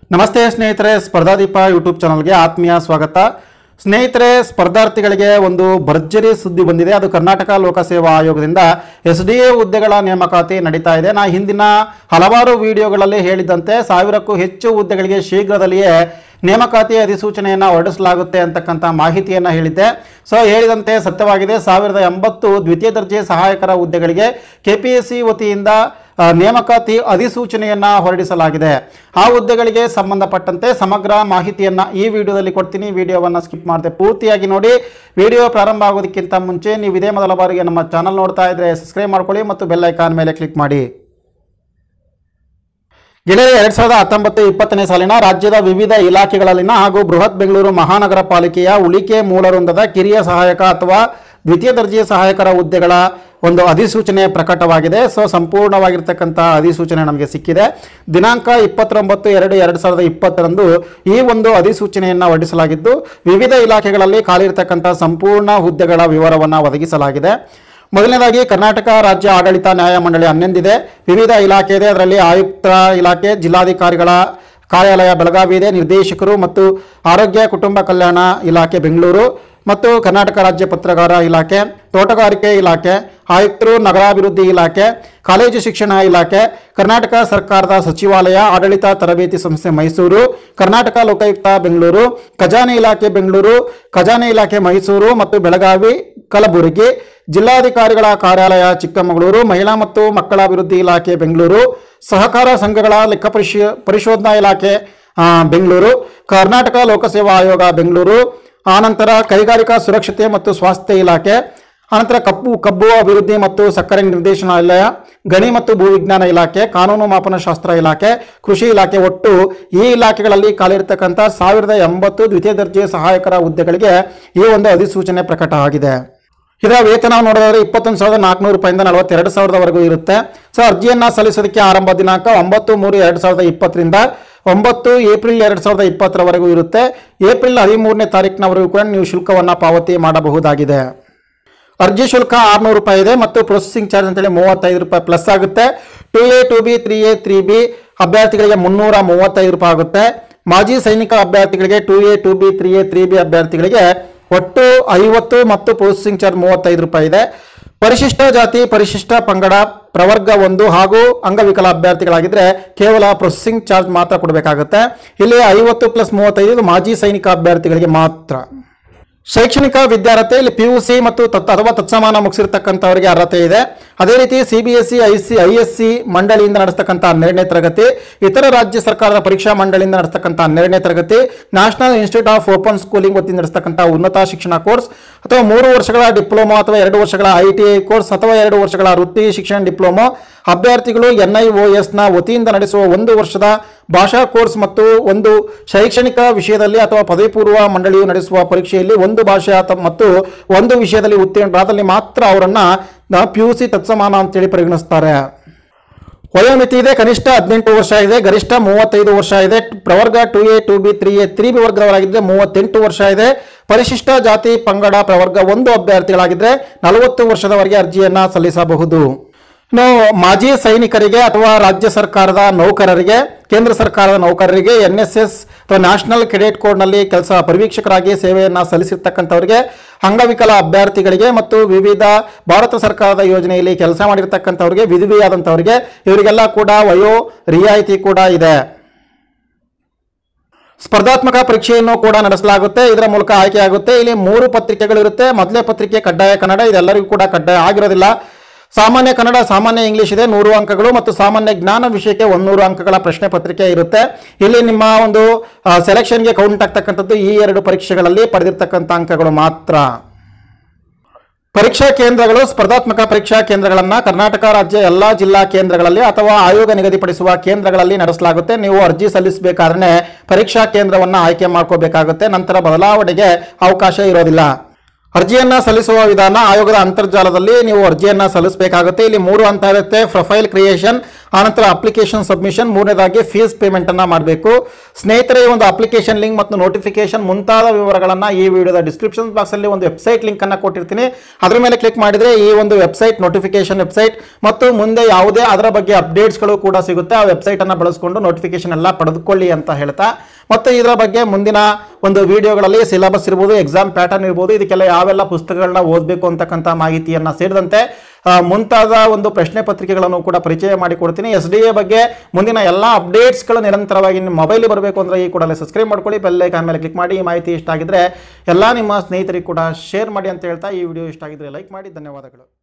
ನಮಸ್ತೆ ಸ್ನೇಹಿತರೆ ಸ್ಪರ್ಧಾದೀಪ ಯೂಟ್ಯೂಬ್ ಚಾನಲ್ಗೆ ಆತ್ಮೀಯ ಸ್ವಾಗತ ಸ್ನೇಹಿತರೆ ಸ್ಪರ್ಧಾರ್ಥಿಗಳಿಗೆ ಒಂದು ಭರ್ಜರಿ ಸುದ್ದಿ ಬಂದಿದೆ ಅದು ಕರ್ನಾಟಕ ಲೋಕಸೇವಾ ಆಯೋಗದಿಂದ ಎಸ್ ಡಿ ಎ ಹುದ್ದೆಗಳ ನೇಮಕಾತಿ ನಡೀತಾ ಇದೆ ನಾ ಹಿಂದಿನ ಹಲವಾರು ವಿಡಿಯೋಗಳಲ್ಲಿ ಹೇಳಿದಂತೆ ಸಾವಿರಕ್ಕೂ ಹೆಚ್ಚು ಹುದ್ದೆಗಳಿಗೆ ಶೀಘ್ರದಲ್ಲಿಯೇ ನೇಮಕಾತಿ ಅಧಿಸೂಚನೆಯನ್ನು ಹೊರಡಿಸಲಾಗುತ್ತೆ ಅಂತಕ್ಕಂಥ ಮಾಹಿತಿಯನ್ನು ಹೇಳಿದ್ದೆ ಸೊ ಹೇಳಿದಂತೆ ಸತ್ಯವಾಗಿದೆ ಸಾವಿರದ ಎಂಬತ್ತು ದ್ವಿತೀಯ ದರ್ಜೆ ಸಹಾಯಕರ ಹುದ್ದೆಗಳಿಗೆ ಕೆಪಿಎಸ್ಸಿ ವತಿಯಿಂದ ಆ, ನೇಮಕಾತಿ ಅಧಿಸೂಚನೆಯನ್ನು ಹೊರಡಿಸಲಾಗಿದೆ ಆ ಹುದ್ದೆಗಳಿಗೆ ಸಂಬಂಧಪಟ್ಟಂತೆ ಸಮಗ್ರ ಮಾಹಿತಿಯನ್ನು ಈ ವಿಡಿಯೋದಲ್ಲಿ ಕೊಡ್ತೀನಿ ವಿಡಿಯೋವನ್ನು ಸ್ಕಿಪ್ ಮಾಡದೆ ಪೂರ್ತಿಯಾಗಿ ನೋಡಿ ವಿಡಿಯೋ ಪ್ರಾರಂಭ ಆಗೋದಕ್ಕಿಂತ ಮುಂಚೆ ನೀವು ಇದೇ ಮೊದಲ ಬಾರಿಗೆ ನಮ್ಮ ಚಾನಲ್ ನೋಡ್ತಾ ಇದ್ರೆ ಸಬ್ಸ್ಕ್ರೈಬ್ ಮಾಡ್ಕೊಳ್ಳಿ ಮತ್ತು ಬೆಲ್ ಐಕಾನ್ ಮೇಲೆ ಕ್ಲಿಕ್ ಮಾಡಿ ಗೆಳೆಯ ಎರಡ್ ಸಾವಿರದ ಹತ್ತೊಂಬತ್ತು ಇಪ್ಪತ್ತನೇ ಸಾಲಿನ ರಾಜ್ಯದ ವಿವಿಧ ಇಲಾಖೆಗಳಲ್ಲಿನ ಹಾಗೂ ಬೃಹತ್ ಬೆಂಗಳೂರು ಮಹಾನಗರ ಪಾಲಿಕೆಯ ಉಳಿಕೆ ಮೂಲ ವೃಂದದ ಕಿರಿಯ ಸಹಾಯಕ ಅಥವಾ ದ್ವಿತೀಯ ದರ್ಜೆ ಸಹಾಯಕರ ಹುದ್ದೆಗಳ ಒಂದು ಅಧಿಸೂಚನೆ ಪ್ರಕಟವಾಗಿದೆ ಸೊ ಸಂಪೂರ್ಣವಾಗಿರ್ತಕ್ಕಂಥ ಅಧಿಸೂಚನೆ ನಮಗೆ ಸಿಕ್ಕಿದೆ ದಿನಾಂಕ ಇಪ್ಪತ್ತೊಂಬತ್ತು ಎರಡು ಎರಡು ಸಾವಿರದ ಇಪ್ಪತ್ತರಂದು ಈ ಒಂದು ಅಧಿಸೂಚನೆಯನ್ನು ಹೊರಡಿಸಲಾಗಿದ್ದು ವಿವಿಧ ಇಲಾಖೆಗಳಲ್ಲಿ ಖಾಲಿ ಇರತಕ್ಕಂಥ ಸಂಪೂರ್ಣ ಹುದ್ದೆಗಳ ವಿವರವನ್ನು ಒದಗಿಸಲಾಗಿದೆ ಮೊದಲನೇದಾಗಿ ಕರ್ನಾಟಕ ರಾಜ್ಯ ಆಡಳಿತ ನ್ಯಾಯಮಂಡಳಿ ಹನ್ನೊಂದಿದೆ ವಿವಿಧ ಇಲಾಖೆ ಇದೆ ಅದರಲ್ಲಿ ಆಯುಕ್ತ ಇಲಾಖೆ ಜಿಲ್ಲಾಧಿಕಾರಿಗಳ ಕಾರ್ಯಾಲಯ ಬೆಳಗಾವಿ ಇದೆ ನಿರ್ದೇಶಕರು ಮತ್ತು ಆರೋಗ್ಯ ಕುಟುಂಬ ಕಲ್ಯಾಣ ಇಲಾಖೆ ಬೆಂಗಳೂರು ಮತ್ತು ಕರ್ನಾಟಕ ರಾಜ್ಯ ಪತ್ರಗಾರ ಇಲಾಖೆ ತೋಟಗಾರಿಕೆ ಇಲಾಖೆ ಆಯುಕ್ತರು ನಗರಾಭಿವೃದ್ಧಿ ಇಲಾಖೆ ಕಾಲೇಜು ಶಿಕ್ಷಣ ಇಲಾಖೆ ಕರ್ನಾಟಕ ಸರ್ಕಾರದ ಸಚಿವಾಲಯ ಆಡಳಿತ ತರಬೇತಿ ಸಂಸ್ಥೆ ಮೈಸೂರು ಕರ್ನಾಟಕ ಲೋಕಾಯುಕ್ತ ಬೆಂಗಳೂರು ಖಜಾನೆ ಇಲಾಖೆ ಬೆಂಗಳೂರು ಖಜಾನೆ ಇಲಾಖೆ ಮೈಸೂರು ಮತ್ತು ಬೆಳಗಾವಿ ಕಲಬುರಗಿ ಜಿಲ್ಲಾಧಿಕಾರಿಗಳ ಕಾರ್ಯಾಲಯ ಚಿಕ್ಕಮಗಳೂರು ಮಹಿಳಾ ಮತ್ತು ಮಕ್ಕಳ ಅಭಿವೃದ್ಧಿ ಇಲಾಖೆ ಬೆಂಗಳೂರು ಸಹಕಾರ ಸಂಘಗಳ ಲೆಕ್ಕ ಪರಿಶೋ ಪರಿಶೋಧನಾ ಇಲಾಖೆ ಆ, ಬೆಂಗಳೂರು ಕರ್ನಾಟಕ ಲೋಕಸೇವಾ ಆಯೋಗ ಬೆಂಗಳೂರು ಆನಂತರ ಕೈಗಾರಿಕಾ ಸುರಕ್ಷತೆ ಮತ್ತು ಸ್ವಾಸ್ಥ್ಯ ಇಲಾಖೆ ಆನಂತರ ಕಬ್ಬು ಕಬ್ಬು ಅಭಿವೃದ್ಧಿ ಮತ್ತು ಸಕ್ಕರೆ ನಿರ್ದೇಶನಾಲಯ ಗಣಿ ಮತ್ತು ಭೂವಿಜ್ಞಾನ ಇಲಾಖೆ ಕಾನೂನು ಮಾಪನಶಾಸ್ತ್ರ ಇಲಾಖೆ ಕೃಷಿ ಇಲಾಖೆ ಒಟ್ಟು ಈ ಇಲಾಖೆಗಳಲ್ಲಿ ಖಾಲಿರ್ತಕ್ಕಂಥ ಸಾವಿರದ ಎಂಬತ್ತು ದ್ವಿತೀಯ ದರ್ಜೆ ಸಹಾಯಕರ ಹುದ್ದೆಗಳಿಗೆ ಈ ಒಂದು ಅಧಿಸೂಚನೆ ಪ್ರಕಟ ಆಗಿದೆ ಇದರ ವೇತನ ನೋಡೋದಾದ್ರೆ ಇಪ್ಪತ್ತೊಂದು ಸಾವಿರದ ನಾಲ್ಕುನೂರು ರೂಪಾಯಿಂದ ನಲವತ್ತೆರಡು ಸಾವಿರದವರೆಗೂ ಇರುತ್ತೆ ಸೊ ಅರ್ಜಿಯನ್ನು ಸಲ್ಲಿಸೋದಕ್ಕೆ ಆರಂಭ ದಿನಾಂಕ ಒಂಬತ್ತು ಮೂರು ಎರಡು ಸಾವಿರದ ಇಪ್ಪತ್ತರಿಂದ ಒಂಬತ್ತು ಏಪ್ರಿಲ್ ಎರಡು ಸಾವಿರದ ಇಪ್ಪತ್ತರವರೆಗೂ ಇರುತ್ತೆ ಏಪ್ರಿಲ್ ಹದಿಮೂರನೇ ತಾರೀಕಿನವರೆಗೂ ಕೂಡ ನೀವು ಶುಲ್ಕವನ್ನು ಪಾವತಿ ಮಾಡಬಹುದಾಗಿದೆ ಅರ್ಜಿ ಶುಲ್ಕ ಆರುನೂರು ರೂಪಾಯಿ ಇದೆ ಮತ್ತು ಪ್ರೊಸೆಸಿಂಗ್ ಚಾರ್ಜ್ ಅಂತೇಳಿ ಮೂವತ್ತೈದು ರೂಪಾಯಿ ಪ್ಲಸ್ ಆಗುತ್ತೆ two A two B three A three B ಅಭ್ಯರ್ಥಿಗಳಿಗೆ ಮುನ್ನೂರ ಮೂವತ್ತೈದು ರೂಪಾಯಿ ಆಗುತ್ತೆ ಮಾಜಿ ಸೈನಿಕ ಅಭ್ಯರ್ಥಿಗಳಿಗೆ two A two B three A three B ಅಭ್ಯರ್ಥಿಗಳಿಗೆ ಒಟ್ಟು ಐವತ್ತು ಮತ್ತು ಪ್ರೊಸೆಸಿಂಗ್ ಚಾರ್ಜ್ ಮೂವತ್ತೈದು ರೂಪಾಯಿ ಇದೆ ಪರಿಶಿಷ್ಟ ಜಾತಿ ಪರಿಶಿಷ್ಟ ಪಂಗಡ ಪ್ರವರ್ಗ ಒಂದು ಹಾಗೂ ಅಂಗವಿಕಲ ಅಭ್ಯರ್ಥಿಗಳಾಗಿದ್ದರೆ ಕೇವಲ ಪ್ರೊಸೆಸಿಂಗ್ ಚಾರ್ಜ್ ಮಾತ್ರ ಕೊಡಬೇಕಾಗುತ್ತೆ ಇಲ್ಲಿ ಐವತ್ತು ಪ್ಲಸ್ ಮೂವತ್ತೈದು ಇದು ಮಾಜಿ ಸೈನಿಕ ಅಭ್ಯರ್ಥಿಗಳಿಗೆ ಮಾತ್ರ ಶೈಕ್ಷಣಿಕ ವಿದ್ಯಾರ್ಹತೆ ಇಲ್ಲಿ ಪಿ ಯು ಸಿ ಮತ್ತು ತತ್ ಅಥವಾ ತತ್ಸಮಾನ ಮುಗಿಸಿರ್ತಕ್ಕಂಥವರಿಗೆ ಅರ್ಹತೆ ಇದೆ ಅದೇ ರೀತಿ C B S C I C I S C ಮಂಡಳಿಯಿಂದ ನಡೆಸ್ತಕ್ಕಂಥ ಹನ್ನೆರಡನೇ ತರಗತಿ ಇತರ ರಾಜ್ಯ ಸರ್ಕಾರದ ಪರೀಕ್ಷಾ ಮಂಡಳಿಯಿಂದ ನಡೆಸ್ತಕ್ಕಂಥ ಹನ್ನೆರಡನೇ ತರಗತಿ national institute of open schooling ವತಿಯಿಂದ ನಡೆಸ್ತಕ್ಕಂಥ ಉನ್ನತ ಶಿಕ್ಷಣ ಕೋರ್ಸ್ ಅಥವಾ ಮೂರು ವರ್ಷಗಳ ಡಿಪ್ಲೊಮಾ ಅಥವಾ ಎರಡು ವರ್ಷಗಳ ಐ ಟಿ ಐ ಕೋರ್ಸ್ ಅಥವಾ ಎರಡು ವರ್ಷಗಳ ವೃತ್ತಿ ಶಿಕ್ಷಣ ಡಿಪ್ಲೊಮಾ ಅಭ್ಯರ್ಥಿಗಳು ಎನ್ ಐ ಒ ಎಸ್ನ ವತಿಯಿಂದ ನಡೆಸುವ ಒಂದು ವರ್ಷದ ಭಾಷಾ ಕೋರ್ಸ್ ಮತ್ತು ಒಂದು ಶೈಕ್ಷಣಿಕ ವಿಷಯದಲ್ಲಿ ಅಥವಾ ಪದವಿ ಪೂರ್ವ ಮಂಡಳಿಯು ನಡೆಸುವ ಪರೀಕ್ಷೆಯಲ್ಲಿ ಒಂದು ಭಾಷೆ ಅಥವಾ ಮತ್ತು ಒಂದು ವಿಷಯದಲ್ಲಿ ಉತ್ತೀರ್ಣರಾದಲ್ಲಿ ಮಾತ್ರ ಅವರನ್ನು ಪಿ ಯು ಸಿ ತತ್ಸಮಾನ ಅಂತೇಳಿ ಪರಿಗಣಿಸ್ತಾರೆ ವಯೋಮಿತಿ ಇದೆ ಕನಿಷ್ಠ ಹದಿನೆಂಟು ವರ್ಷ ಇದೆ ಗರಿಷ್ಠ ಮೂವತ್ತೈದು ವರ್ಷ ಇದೆ ಪ್ರವರ್ಗ two A two B three A three B ವರ್ಗದವರಾಗಿದ್ದರೆ ಮೂವತ್ತೆಂಟು ವರ್ಷ ಇದೆ ಪರಿಶಿಷ್ಟ ಜಾತಿ ಪಂಗಡ ಪ್ರವರ್ಗ ಒಂದು ಅಭ್ಯರ್ಥಿಗಳಾಗಿದ್ದರೆ ನಲವತ್ತು ವರ್ಷದವರೆಗೆ ಅರ್ಜಿಯನ್ನು ಸಲ್ಲಿಸಬಹುದು ಇನ್ನು ಮಾಜಿ ಸೈನಿಕರಿಗೆ ಅಥವಾ ರಾಜ್ಯ ಸರ್ಕಾರದ ನೌಕರರಿಗೆ ಕೇಂದ್ರ ಸರ್ಕಾರದ ನೌಕರರಿಗೆ ಎನ್ ಎಸ್ ಎಸ್ ಅಥವಾ ನ್ಯಾಷನಲ್ ಕೆಡೆಟ್ ಕೋಡ್ನಲ್ಲಿ ಕೆಲಸ ಪರಿವೀಕ್ಷಕರಾಗಿ ಸೇವೆಯನ್ನು ಸಲ್ಲಿಸಿರ್ತಕ್ಕಂಥವರಿಗೆ ಅಂಗವಿಕಲ ಅಭ್ಯರ್ಥಿಗಳಿಗೆ ಮತ್ತು ವಿವಿಧ ಭಾರತ ಸರ್ಕಾರದ ಯೋಜನೆಯಲ್ಲಿ ಕೆಲಸ ಮಾಡಿರ್ತಕ್ಕಂಥವ್ರಿಗೆ ವಿಧವೆಯಾದಂಥವರಿಗೆ ಇವರಿಗೆಲ್ಲ ಕೂಡ ವಯೋ ರಿಯಾಯಿತಿ ಕೂಡ ಇದೆ ಸ್ಪರ್ಧಾತ್ಮಕ ಪರೀಕ್ಷೆಯನ್ನು ಕೂಡ ನಡೆಸಲಾಗುತ್ತೆ ಇದರ ಮೂಲಕ ಆಯ್ಕೆಯಾಗುತ್ತೆ ಇಲ್ಲಿ ಮೂರು ಪತ್ರಿಕೆಗಳು ಇರುತ್ತೆ ಮೊದಲನೇ ಪತ್ರಿಕೆ ಕಡ್ಡಾಯ ಕನ್ನಡ ಇದೆಲ್ಲರಿಗೂ ಕೂಡ ಕಡ್ಡಾಯ ಆಗಿರೋದಿಲ್ಲ ಸಾಮಾನ್ಯ ಕನ್ನಡ ಸಾಮಾನ್ಯ ಇಂಗ್ಲಿಷ್ ಇದೆ ನೂರು ಅಂಕಗಳು ಮತ್ತು ಸಾಮಾನ್ಯ ಜ್ಞಾನ ವಿಷಯಕ್ಕೆ ಒಂದೂರು ಅಂಕಗಳ ಪ್ರಶ್ನೆ ಪತ್ರಿಕೆ ಇರುತ್ತೆ ಇಲ್ಲಿ ನಿಮ್ಮ ಒಂದು ಸೆಲೆಕ್ಷನ್ಗೆ ಕೌಂಟ್ ಆಗ್ತಕ್ಕಂಥದ್ದು ಈ ಎರಡು ಪರೀಕ್ಷೆಗಳಲ್ಲಿ ಪಡೆದಿರ್ತಕ್ಕಂಥ ಅಂಕಗಳು ಮಾತ್ರ ಪರೀಕ್ಷಾ ಕೇಂದ್ರಗಳು ಸ್ಪರ್ಧಾತ್ಮಕ ಪರೀಕ್ಷಾ ಕೇಂದ್ರಗಳನ್ನು ಕರ್ನಾಟಕ ರಾಜ್ಯ ಎಲ್ಲ ಜಿಲ್ಲಾ ಕೇಂದ್ರಗಳಲ್ಲಿ ಅಥವಾ ಆಯೋಗ ನಿಗದಿಪಡಿಸುವ ಕೇಂದ್ರಗಳಲ್ಲಿ ನಡೆಸಲಾಗುತ್ತೆ ನೀವು ಅರ್ಜಿ ಸಲ್ಲಿಸಬೇಕಾದ್ರೆ ಪರೀಕ್ಷಾ ಕೇಂದ್ರವನ್ನು ಆಯ್ಕೆ ಮಾಡ್ಕೋಬೇಕಾಗುತ್ತೆ ನಂತರ ಬದಲಾವಣೆಗೆ ಅವಕಾಶ ಇರೋದಿಲ್ಲ ಅರ್ಜಿಯನ್ನ ಸಲ್ಲಿಸುವ ವಿಧಾನ ಆಯೋಗದ ಅಂತರ್ಜಾಲದಲ್ಲಿ ನೀವು ಅರ್ಜಿಯನ್ನ ಸಲ್ಲಿಸಬೇಕಾಗುತ್ತೆ ಇಲ್ಲಿ ಮೂರು ಹಂತ ಇರುತ್ತೆ ಪ್ರೊಫೈಲ್ ಕ್ರಿಯೇಷನ್ ಆನಂತರ ಅಪ್ಲಿಕೇಶನ್ ಸಬ್ಮಿಷನ್ ಮೂರನೇದಾಗಿ ಫೀಸ್ ಪೇಮೆಂಟನ್ನು ಮಾಡಬೇಕು ಸ್ನೇಹಿತರೆ ಈ ಒಂದು ಅಪ್ಲಿಕೇಶನ್ ಲಿಂಕ್ ಮತ್ತು ನೋಟಿಫಿಕೇಶನ್ ಮುಂತಾದ ವಿವರಗಳನ್ನು ಈ ವಿಡಿಯೋದ ಡಿಸ್ಕ್ರಿಪ್ಷನ್ ಬಾಕ್ಸಲ್ಲಿ ಒಂದು ವೆಬ್ಸೈಟ್ ಲಿಂಕನ್ನು ಕೊಟ್ಟಿರ್ತೀನಿ ಅದರ ಮೇಲೆ ಕ್ಲಿಕ್ ಮಾಡಿದರೆ ಈ ಒಂದು ವೆಬ್ಸೈಟ್ ನೋಟಿಫಿಕೇಶನ್ ವೆಬ್ಸೈಟ್ ಮತ್ತು ಮುಂದೆ ಯಾವುದೇ ಅದರ ಬಗ್ಗೆ ಅಪ್ಡೇಟ್ಸ್ಗಳು ಕೂಡ ಸಿಗುತ್ತೆ ಆ ವೆಬ್ಸೈಟನ್ನು ಬಳಸ್ಕೊಂಡು ನೋಟಿಫಿಕೇಶನ್ ಎಲ್ಲ ಪಡೆದುಕೊಳ್ಳಿ ಅಂತ ಹೇಳ್ತಾ ಮತ್ತು ಇದರ ಬಗ್ಗೆ ಮುಂದಿನ ಒಂದು ವಿಡಿಯೋಗಳಲ್ಲಿ ಸಿಲೆಬಸ್ ಇರ್ಬೋದು ಎಕ್ಸಾಮ್ ಪ್ಯಾಟರ್ನ್ ಇರ್ಬೋದು ಇದಕ್ಕೆಲ್ಲ ಯಾವೆಲ್ಲ ಪುಸ್ತಕಗಳನ್ನ ಓದಬೇಕು ಅಂತಕ್ಕಂಥ ಮಾಹಿತಿಯನ್ನು ಸೇರಿದಂತೆ ಆ, ಮುಂತಾದ ಒಂದು ಪ್ರಶ್ನೆ ಪತ್ರಿಕೆಗಳನ್ನು ಕೂಡ ಪರಿಚಯ ಮಾಡಿಕೊಡ್ತೀನಿ ಎಸ್ ಡಿ ಎ ಬಗ್ಗೆ ಮುಂದಿನ ಎಲ್ಲ ಅಪ್ಡೇಟ್ಸ್ಗಳು ನಿರಂತರವಾಗಿ ನಿಮ್ಮ ಮೊಬೈಲ್ ಬರಬೇಕು ಅಂದರೆ ಈ ಕೂಡಲೇ ಸಬ್ಸ್ಕ್ರೈಬ್ ಮಾಡ್ಕೊಳ್ಳಿ ಬೆಲ್ಲೈಕಾನ್ ಮೇಲೆ ಕ್ಲಿಕ್ ಮಾಡಿ ಈ ಮಾಹಿತಿ ಇಷ್ಟ ಆಗಿದ್ರೆ ಎಲ್ಲ ನಿಮ್ಮ ಸ್ನೇಹಿತರಿಗೆ ಕೂಡ ಶೇರ್ ಮಾಡಿ ಅಂತ ಹೇಳ್ತಾ ಈ ವಿಡಿಯೋ ಇಷ್ಟ ಆಗಿದ್ರೆ ಲೈಕ್ ಮಾಡಿ ಧನ್ಯವಾದಗಳು